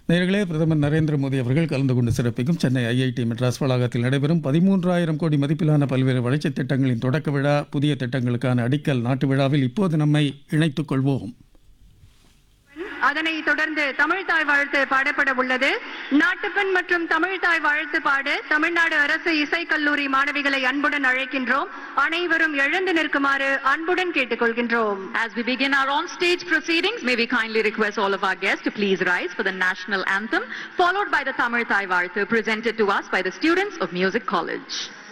நேர்களே பிரதமர் நரேந்திர மோடி அவர்கள் கலந்து கொண்டு சிறப்பிக்கும் சென்னை ஐஐடி மெட்ராஸ் வளாகத்தில் நடைபெறும் பதிமூன்றாயிரம் கோடி மதிப்பிலான பல்வேறு வளர்ச்சித் திட்டங்களின் தொடக்க விழா புதிய திட்டங்களுக்கான அடிக்கல் நாட்டு விழாவில் இப்போது நம்மை இணைத்துக் கொள்வோம் அதனைத் தொடர்ந்து தமிழ்தாய் வாழ்த்து பாடப்பட உள்ளது நாட்டுப்பெண் மற்றும் தமிழ்தாய் வாழ்த்து பாட தமிழ்நாடு அரசு இசைக்கல்லூரி மாணவிகளை அன்புடன் அழைக்கின்றோம் அனைவரும் எழுந்து நிற்குமாறு அன்புடன் கேட்டுக்கொள்கின்றோம் As we begin our on-stage proceedings, may we kindly request all of our guests to please rise for the national anthem, followed by the Tamil Thai Varthu presented to us by the students of Music College.